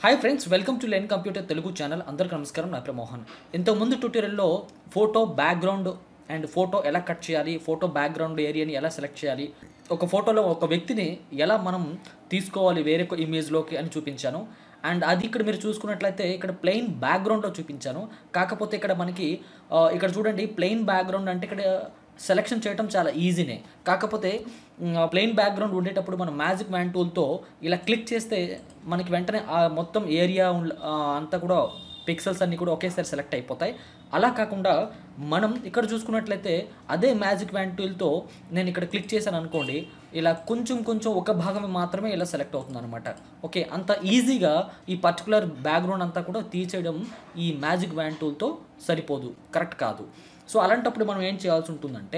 hi friends welcome to Len computer Telugu channel అందరికీ నమస్కారం నా పేరు మోహన్ ఇంతకుముందు ట్యూటోరియల్లో ఫోటో బ్యాక్గ్రౌండ్ అండ్ ఫోటో ఎలా కట్ చేయాలి ఫోటో బ్యాక్గ్రౌండ్ ఏరియాని ఎలా సెలెక్ట్ చేయాలి ఒక ఫోటోలో ఒక వ్యక్తిని ఎలా మనం తీసుకోవాలి వేరే ఇమేజ్లోకి అని చూపించాను అండ్ అది ఇక్కడ మీరు చూసుకున్నట్లయితే ఇక్కడ ప్లెయిన్ బ్యాక్గ్రౌండ్లో చూపించాను కాకపోతే ఇక్కడ మనకి ఆ, ఇక్కడ చూడండి ప్లెయిన్ బ్యాక్గ్రౌండ్ అంటే ఇక్కడ సెలెక్షన్ చేయడం చాలా ఈజీనే కాకపోతే ప్లెయిన్ బ్యాక్గ్రౌండ్ ఉండేటప్పుడు మనం మ్యాజిక్ వ్యాన్ టూల్తో ఇలా క్లిక్ చేస్తే మనకి వెంటనే ఆ మొత్తం ఏరియా అంతా కూడా పిక్సెల్స్ అన్నీ కూడా ఒకేసారి సెలెక్ట్ అయిపోతాయి అలా కాకుండా మనం ఇక్కడ చూసుకున్నట్లయితే అదే మ్యాజిక్ వ్యాన్ టూల్తో నేను ఇక్కడ క్లిక్ చేశాను అనుకోండి ఇలా కొంచెం కొంచెం ఒక భాగం మాత్రమే ఇలా సెలెక్ట్ అవుతుంది అనమాట ఓకే అంత ఈజీగా ఈ పర్టికులర్ బ్యాక్గ్రౌండ్ అంతా కూడా తీసేయడం ఈ మ్యాజిక్ వ్యాన్ టూల్తో సరిపోదు కరెక్ట్ కాదు సో అలాంటప్పుడు మనం ఏం చేయాల్సి ఉంటుందంటే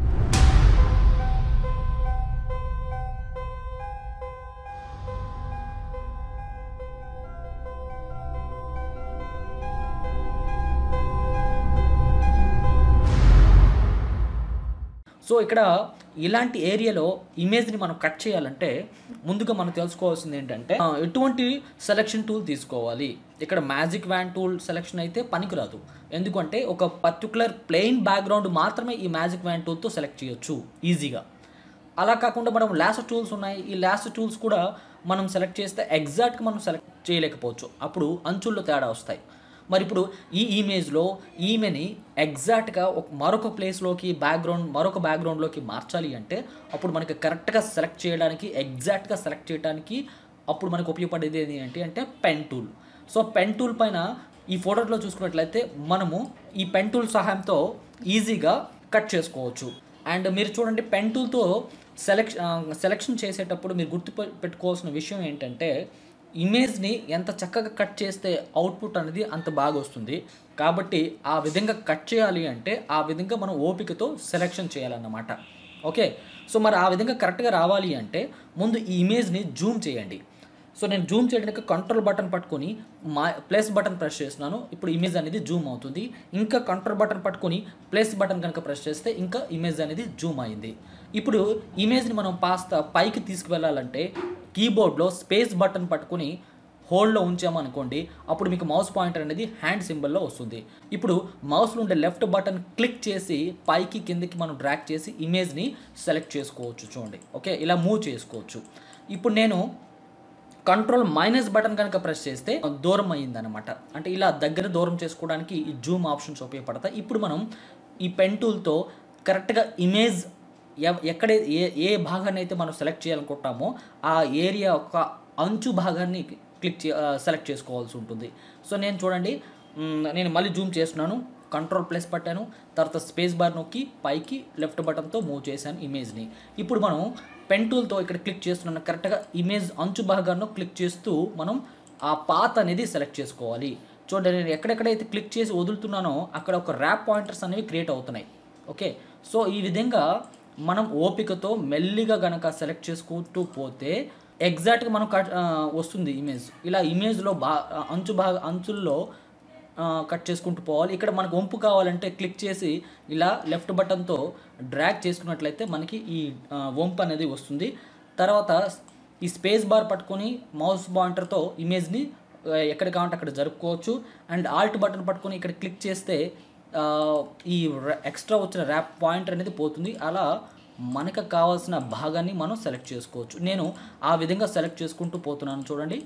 సో ఇక్కడ ఇలాంటి ఏరియాలో ఇమేజ్ని మనం కట్ చేయాలంటే ముందుగా మనం తెలుసుకోవాల్సింది ఏంటంటే ఆ, ఎటువంటి సెలెక్షన్ టూల్ తీసుకోవాలి ఇక్కడ మ్యాజిక్ వ్యాన్ టూల్ సెలెక్షన్ అయితే పనికిరాదు ఎందుకంటే ఒక పర్టికులర్ ప్లెయిన్ బ్యాక్గ్రౌండ్ మాత్రమే ఈ మ్యాజిక్ వ్యాన్ టూల్తో సెలెక్ట్ చేయొచ్చు ఈజీగా అలా కాకుండా మనం లాస్ టూల్స్ ఉన్నాయి ఈ లాస్ టూల్స్ కూడా మనం సెలెక్ట్ చేస్తే ఎగ్జాక్ట్గా మనం సెలెక్ట్ చేయలేకపోవచ్చు అప్పుడు అంచుల్లో తేడా వస్తాయి మరి ఇప్పుడు ఈ ఇమేజ్లో ఈమెని ఎగ్జాక్ట్గా ఒక మరొక ప్లేస్లోకి బ్యాక్గ్రౌండ్ మరొక బ్యాక్గ్రౌండ్లోకి మార్చాలి అంటే అప్పుడు మనకి కరెక్ట్గా సెలెక్ట్ చేయడానికి ఎగ్జాక్ట్గా సెలెక్ట్ చేయడానికి అప్పుడు మనకు ఉపయోగపడేది ఏంటి అంటే pen tool so pen tool పైన ఈ ఫోటోలో చూసుకున్నట్లయితే మనము ఈ పెన్ టూల్ సహాయంతో ఈజీగా కట్ చేసుకోవచ్చు అండ్ మీరు చూడండి పెన్ టూల్తో సెలెక్ సెలెక్షన్ చేసేటప్పుడు మీరు గుర్తు పె- పెట్టుకోవాల్సిన విషయం ఏంటంటే ఇమేజ్ని ఎంత చక్కగా కట్ చేస్తే అవుట్పుట్ అనేది అంత బాగా వస్తుంది కాబట్టి ఆ విధంగా కట్ చేయాలి అంటే ఆ విధంగా మనం ఓపికతో సెలెక్షన్ చేయాలన్నమాట ఓకే సో మరి ఆ విధంగా కరెక్ట్గా రావాలి అంటే ముందు ఈ ఇమేజ్ని జూమ్ చేయండి సో నేను జూమ్ చేయడానికి కంట్రోల్ బటన్ పట్టుకొని మా ప్లస్ బటన్ ప్రెస్ చేస్తున్నాను ఇప్పుడు ఇమేజ్ అనేది జూమ్ అవుతుంది ఇంకా కంట్రోల్ బటన్ పట్టుకొని ప్లస్ బటన్ కనుక ప్రెస్ చేస్తే ఇంకా ఇమేజ్ అనేది జూమ్ అయింది ఇప్పుడు ఇమేజ్ని మనం పాస్త పైకి తీసుకువెళ్ళాలంటే కీబోర్డ్లో స్పేస్ బటన్ పట్టుకొని హోల్డ్లో ఉంచామనుకోండి అప్పుడు మీకు మౌస్ పాయింటర్ అనేది హ్యాండ్ సింబల్లో వస్తుంది ఇప్పుడు మౌస్లో ఉండే లెఫ్ట్ బటన్ క్లిక్ చేసి పైకి కిందకి మనం డ్రాక్ చేసి ఇమేజ్ని సెలెక్ట్ చేసుకోవచ్చు చూడండి ఓకే ఇలా మూవ్ చేసుకోవచ్చు ఇప్పుడు నేను కంట్రోల్ మైనస్ బటన్ కనుక ప్రెస్ చేస్తే దూరం అయ్యిందనమాట అంటే ఇలా దగ్గర దూరం చేసుకోవడానికి ఈ జూమ్ ఆప్షన్స్ ఉపయోగపడతాయి ఇప్పుడు మనం ఈ పెన్ టూల్తో కరెక్ట్గా ఇమేజ్ ఎవ- ఎక్కడ ఏ ఏ భాగాన్ని అయితే మనం సెలెక్ట్ చేయాలనుకుంటామో ఆ ఏరియా యొక్క అంచు భాగాన్ని క్లిక్ చే సెలెక్ట్ చేసుకోవాల్సి ఉంటుంది సో నేను చూడండి మ్, నేను మళ్ళీ జూమ్ చేస్తున్నాను కంట్రోల్ ప్లస్ పట్టాను తర్వాత స్పేస్ బార్ నొక్కి పైకి లెఫ్ట్ బటన్తో మూవ్ చేశాను ఇమేజ్ని ఇప్పుడు మనం పెన్ టూల్తో ఇక్కడ క్లిక్ చేస్తున్నాను కరెక్ట్గా ఇమేజ్ అంచు భాగాన్ని క్లిక్ చేస్తూ మనం ఆ పాత్ అనేది సెలెక్ట్ చేసుకోవాలి చూడండి నేను ఎక్కడెక్కడైతే క్లిక్ చేసి వదులుతున్నానో అక్కడ ఒక ర్యాప్ పాయింటర్స్ అనేవి క్రియేట్ అవుతున్నాయి ఓకే సో ఈ విధంగా మనం ఓపికతో మెల్లిగా గనక సెలెక్ట్ చేసుకుంటూ పోతే ఎగ్జాక్ట్గా మనం కట్ ఆ, వస్తుంది ఇమేజ్ ఇలా ఇమేజ్లో బా అంచు భాగ అంచుల్లో ఆ, కట్ చేసుకుంటూ పోవాలి ఇక్కడ మనకు వంపు కావాలంటే క్లిక్ చేసి ఇలా లెఫ్ట్ బటన్తో డ్రాగ్ చేసుకున్నట్లయితే మనకి ఈ ఆ, వంపు అనేది వస్తుంది తర్వాత ఈ స్పేస్ బార్ పట్టుకొని మౌస్ పాయింటర్తో ఇమేజ్ని ఆ, ఎక్కడ కావాలంటే అక్కడ జరుపుకోవచ్చు అండ్ ఆల్ట్ బటన్ పట్టుకొని ఇక్కడ క్లిక్ చేస్తే ఆ, ఈ ఎక్స్ట్రా వచ్చిన ర్యాప్ పాయింటర్ అనేది పోతుంది అలా మనకు కావాల్సిన భాగాన్ని మనం సెలెక్ట్ చేసుకోవచ్చు నేను ఆ విధంగా సెలెక్ట్ చేసుకుంటూ పోతున్నాను చూడండి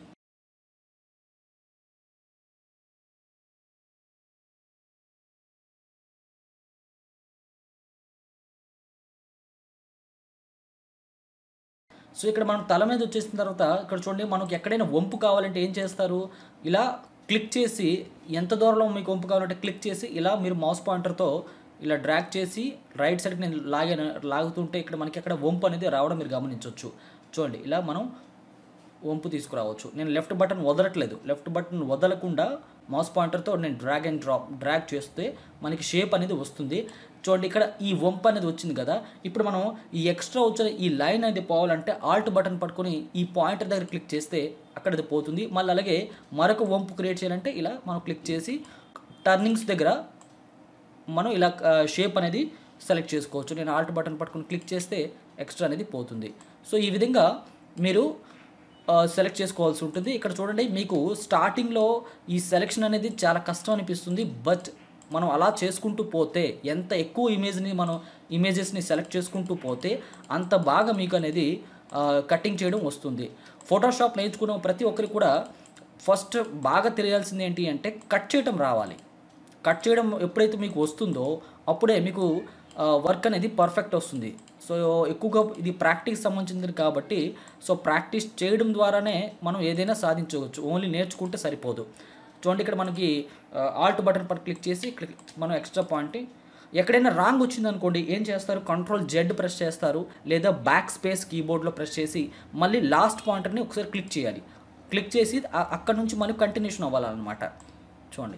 సో ఇక్కడ మనం తల మీద వచ్చేసిన తర్వాత ఇక్కడ చూడండి మనకు ఎక్కడైనా వంపు కావాలంటే ఏం చేస్తారు ఇలా క్లిక్ చేసి ఎంత దూరంలో మీకు వంపు కావాలంటే క్లిక్ చేసి ఇలా మీరు మౌస్ పాయింటర్తో ఇలా డ్రాగ్ చేసి రైట్ సైడ్కి నేను లాగే లాగుతుంటే ఇక్కడ మనకి అక్కడ వంపు అనేది రావడం మీరు గమనించవచ్చు చూడండి ఇలా మనం వంపు తీసుకురావచ్చు నేను లెఫ్ట్ బటన్ వదలట్లేదు లెఫ్ట్ బటన్ వదలకుండా మౌస్ పాయింటర్తో నేను డ్రాగ్ అండ్ డ్రాప్ డ్రాగ్ చేస్తే మనకి షేప్ అనేది వస్తుంది చూడండి ఇక్కడ ఈ వంపు అనేది వచ్చింది కదా ఇప్పుడు మనం ఈ ఎక్స్ట్రా వచ్చిన ఈ లైన్ అనేది పోవాలంటే ఆల్ట్ బటన్ పట్టుకొని ఈ పాయింటర్ దగ్గర క్లిక్ చేస్తే అక్కడ అది పోతుంది మళ్ళీ అలాగే మరొక వంపు క్రియేట్ చేయాలంటే ఇలా మనం క్లిక్ చేసి టర్నింగ్స్ దగ్గర మనం ఇలా షేప్ అనేది సెలెక్ట్ చేసుకోవచ్చు నేను ఆల్ట్ బటన్ పట్టుకుని క్లిక్ చేస్తే ఎక్స్ట్రా అనేది పోతుంది సో ఈ విధంగా మీరు సెలెక్ట్ చేసుకోవాల్సి ఉంటుంది ఇక్కడ చూడండి మీకు స్టార్టింగ్లో ఈ సెలెక్షన్ అనేది చాలా కష్టం అనిపిస్తుంది బట్ మనం అలా చేసుకుంటూ పోతే ఎంత ఎక్కువ ఇమేజ్ని మనం ఇమేజెస్ని సెలెక్ట్ చేసుకుంటూ పోతే అంత బాగా మీకు అనేది కటింగ్ చేయడం వస్తుంది ఫోటోషాప్ నేర్చుకున్న ప్రతి ఒక్కరికి కూడా ఫస్ట్ బాగా తెలియాల్సింది ఏంటి అంటే కట్ చేయడం రావాలి కట్ చేయడం ఎప్పుడైతే మీకు వస్తుందో అప్పుడే మీకు వర్క్ అనేది పర్ఫెక్ట్ వస్తుంది సో ఎక్కువగా ఇది ప్రాక్టీస్ సంబంధించింది కాబట్టి సో ప్రాక్టీస్ చేయడం ద్వారానే మనం ఏదైనా సాధించవచ్చు ఓన్లీ నేర్చుకుంటే సరిపోదు చూడండి ఇక్కడ మనకి ఆల్ట్ బటన్ పర్ క్లిక్ చేసి క్లిక్ మనం ఎక్స్ట్రా పాయింట్ ఎక్కడైనా రాంగ్ వచ్చింది అనుకోండి ఏం చేస్తారు కంట్రోల్ జెడ్ ప్రెస్ చేస్తారు లేదా బ్యాక్ స్పేస్ కీబోర్డ్లో ప్రెస్ చేసి మళ్ళీ లాస్ట్ పాయింటర్ని ఒకసారి క్లిక్ చేయాలి క్లిక్ చేసి ఆ- అక్కడ నుంచి మళ్ళీ కంటిన్యూషన్ అవ్వాలన్నమాట చూడండి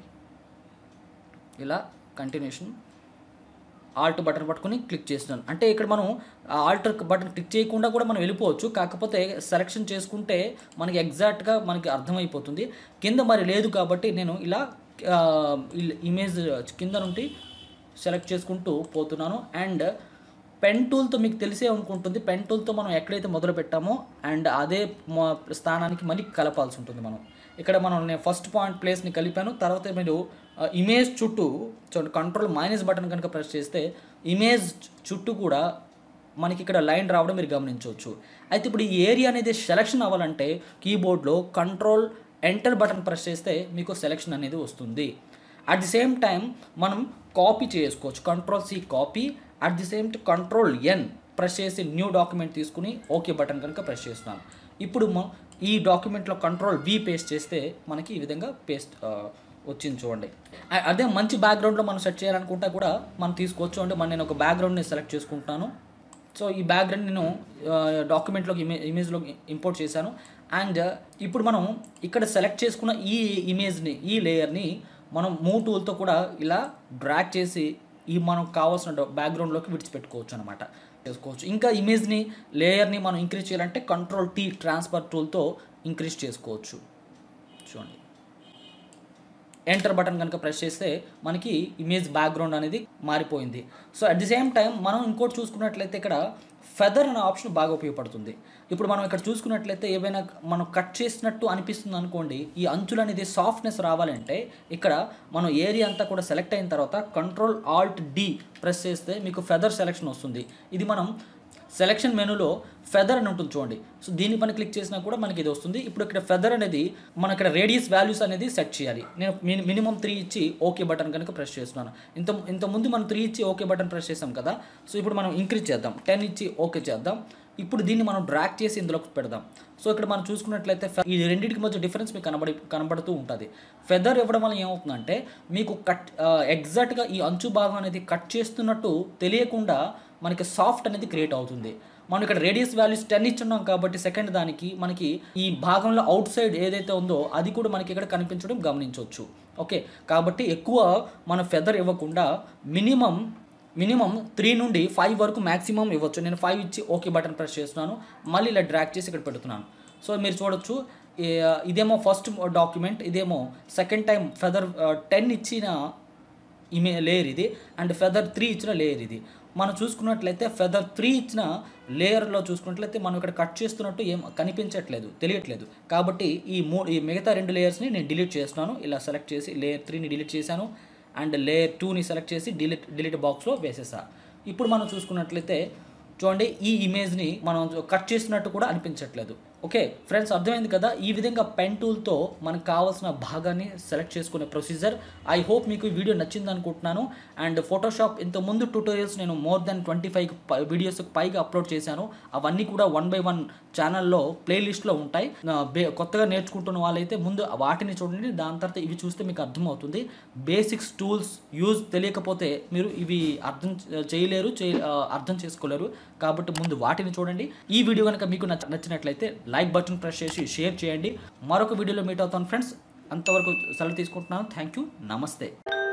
ఇలా కంటిన్యూషన్ ఆల్ట్ బటన్ పట్టుకొని క్లిక్ చేస్తున్నాను అంటే ఇక్కడ మనం ఆల్ట్ బటన్ క్లిక్ చేయకుండా కూడా మనం వెళ్ళిపోవచ్చు కాకపోతే సెలెక్షన్ చేసుకుంటే మనకి ఎగ్జాక్ట్గా మనకి అర్థమైపోతుంది కింద మరి లేదు కాబట్టి నేను ఇలా ఆ, ఇల్- ఇమేజ్ కింద నుండి సెలెక్ట్ చేసుకుంటూ పోతున్నాను అండ్ పెన్ టూల్తో మీకు తెలిసే అనుకుంటుంది పెన్ టూల్తో మనం ఎక్కడైతే మొదలు పెట్టామో అండ్ అదే మొ- స్థానానికి మళ్ళీ కలపాల్సి ఉంటుంది మనం ఇక్కడ మనం నేను ఫస్ట్ పాయింట్ ప్లేస్ని కలిపాను తర్వాత మీరు ఆ, ఇమేజ్ చుట్టూ చూడండి కంట్రోల్ మైనస్ బటన్ కనుక ప్రెస్ చేస్తే ఇమేజ్ చుట్టూ కూడా మనకి ఇక్కడ లైన్ రావడం మీరు గమనించవచ్చు అయితే ఇప్పుడు ఈ ఏరియా అనేది సెలెక్షన్ అవ్వాలంటే కీబోర్డ్లో కంట్రోల్ ఎంటర్ బటన్ ప్రెస్ చేస్తే మీకు సెలెక్షన్ అనేది వస్తుంది అట్ ది సేమ్ టైం మనం కాపీ చేసుకోవచ్చు control C copy at the same control N ప్రెస్ చేసి న్యూ డాక్యుమెంట్ తీసుకుని ఓకే బటన్ కనుక ప్రెస్ చేస్తున్నాను ఇప్పుడు మ- ఈ డాక్యుమెంట్లో కంట్రోల్ వి పేస్ట్ చేస్తే మనకి ఈ విధంగా పేస్ట్ ఆ, వచ్చింది చూడండి అ- అదే మంచి బ్యాక్గ్రౌండ్లో మనం సెట్ చేయాలనుకుంటా కూడా మనం తీసుకోవచ్చు అంటే మనం నేను ఒక బ్యాక్గ్రౌండ్ని సెలెక్ట్ చేసుకుంటున్నాను సో ఈ బ్యాక్గ్రౌండ్ నేను డాక్యుమెంట్లోకి ఇమే ఇమేజ్లోకి ఇంపోర్ట్ చేశాను అండ్ ఇప్పుడు మనం ఇక్కడ సెలెక్ట్ చేసుకున్న ఈ ఇమేజ్ని ఈ లేయర్ని మనం మూవ్ టూల్తో కూడా ఇలా డ్రాగ్ చేసి ఈ మనకు కావాల్సిన బ్యాక్గ్రౌండ్లోకి విడిచిపెట్టుకోవచ్చు అనమాట చేసుకోవచ్చు ఇంకా ఇమేజ్ని లేయర్ని మనం ఇంక్రీజ్ చేయాలంటే కంట్రోల్ టీ ట్రాన్స్ఫర్ టూల్తో ఇంక్రీజ్ చేసుకోవచ్చు చూడండి ఎంటర్ బటన్ కనుక ప్రెస్ చేస్తే మనకి ఇమేజ్ బ్యాక్గ్రౌండ్ అనేది మారిపోయింది so at the same time మనం ఇంకోటి చూసుకున్నట్లయితే ఇక్కడ ఫెదర్ అనే ఆప్షన్ బాగా ఉపయోగపడుతుంది ఇప్పుడు మనం ఇక్కడ చూసుకున్నట్లయితే ఏవైనా మనం కట్ చేసినట్టు అనిపిస్తుంది అనుకోండి ఈ అంచులు అనేది సాఫ్ట్నెస్ రావాలంటే ఇక్కడ మనం ఏరియా అంతా కూడా సెలెక్ట్ అయిన తర్వాత కంట్రోల్ ఆల్ట్ డి ప్రెస్ చేస్తే మీకు ఫెదర్ సెలెక్షన్ వస్తుంది ఇది మనం సెలెక్షన్ మెనూలో ఫెదర్ అని ఉంటుంది చూడండి సో దీని పైన క్లిక్ చేసినా కూడా మనకి ఇది వస్తుంది ఇప్పుడు ఇక్కడ ఫెదర్ అనేది మన ఇక్కడ రేడియస్ వాల్యూస్ అనేది సెట్ చేయాలి నేను మినిమం త్రీ ఇచ్చి ఓకే బటన్ కనుక ప్రెస్ చేస్తున్నాను ఇంత ఇంత ముందు మనం త్రీ ఇచ్చి ఓకే బటన్ ప్రెస్ చేసాం కదా సో ఇప్పుడు మనం ఇంక్రీజ్ చేద్దాం టెన్ ఇచ్చి ఓకే చేద్దాం ఇప్పుడు దీన్ని మనం డ్రాక్ చేసి ఇందులోకి పెడదాం సో ఇక్కడ మనం చూసుకున్నట్లయితే ఫె- ఈ రెండింటికి మధ్య డిఫరెన్స్ మీకు కనబడి కనబడుతూ ఉంటుంది ఫెదర్ ఇవ్వడం వల్ల ఏమవుతుందంటే మీకు కట్ ఎగ్జాక్ట్గా ఈ అంచు భాగం అనేది కట్ చేస్తున్నట్టు తెలియకుండా మనకి సాఫ్ట్ అనేది క్రియేట్ అవుతుంది మనం ఇక్కడ రేడియస్ వాల్యూస్ టెన్ ఇచ్చున్నాం కాబట్టి సెకండ్ దానికి మనకి ఈ భాగంలో అవుట్ సైడ్ ఏదైతే ఉందో అది కూడా మనకి ఇక్కడ కనిపించడం గమనించవచ్చు ఓకే కాబట్టి ఎక్కువ మన ఫెదర్ ఇవ్వకుండా మినిమం మినిమం త్రీ నుండి ఫైవ్ వరకు మ్యాక్సిమం ఇవ్వచ్చు నేను ఫైవ్ ఇచ్చి ఓకే బటన్ ప్రెస్ చేస్తున్నాను మళ్ళీ ఇలా డ్రాక్ చేసి ఇక్కడ పెడుతున్నాను సో మీరు చూడొచ్చు ఏ- ఇదేమో ఫస్ట్ డాక్యుమెంట్ ఇదేమో సెకండ్ టైం ఫెదర్ టెన్ ఇచ్చిన ఇమే లేయర్ ఇది అండ్ ఫెదర్ త్రీ ఇచ్చిన లేయర్ ఇది మనం చూసుకున్నట్లయితే ఫెదర్ త్రీ ఇచ్చిన లేయర్లో చూసుకున్నట్లయితే మనం ఇక్కడ కట్ చేస్తున్నట్టు ఏం కనిపించట్లేదు తెలియట్లేదు కాబట్టి ఈ మూ ఈ మిగతా రెండు లేయర్స్ని నేను డిలీట్ చేస్తున్నాను ఇలా సెలెక్ట్ చేసి లేయర్ త్రీని డిలీట్ చేశాను అండ్ లేయర్ టూని సెలెక్ట్ చేసి డిలీట్ డిలీట్ బాక్స్లో వేసేసా ఇప్పుడు మనం చూసుకున్నట్లయితే చూడండి ఈ ఇమేజ్ని మనం కట్ చేసినట్టు కూడా అనిపించట్లేదు ఓకే ఫ్రెండ్స్ అర్థమైంది కదా ఈ విధంగా పెన్ టూల్తో మనకు కావాల్సిన భాగాన్ని సెలెక్ట్ చేసుకునే ప్రొసీజర్ ఐ హోప్ మీకు ఈ వీడియో నచ్చింది అనుకుంటున్నాను అండ్ ఫోటోషాప్ ఇంత ముందు ట్యూటోరియల్స్ నేను more than twenty five videos పైగా అప్లోడ్ చేశాను అవన్నీ కూడా వన్ బై వన్ ఛానల్లో ప్లేలిస్ట్లో ఉంటాయి నా బే- కొత్తగా నేర్చుకుంటున్న వాళ్ళైతే ముందు వాటిని చూడండి దాని తర్వాత ఇవి చూస్తే మీకు అర్థమవుతుంది బేసిక్స్ టూల్స్ యూజ్ తెలియకపోతే మీరు ఇవి అర్థం చే- చేయలేరు చేయ ఆ, అర్థం చేసుకోలేరు కాబట్టి ముందు వాటిని చూడండి ఈ వీడియో కనుక మీకు నచ్చ నచ్చినట్లయితే లైక్ బటన్ ప్రెస్ చేసి షేర్ చేయండి మరొక వీడియోలో మీట్ అవుతాను ఫ్రెండ్స్ అంతవరకు సెలవు తీసుకుంటున్నాను థ్యాంక్ యూ నమస్తే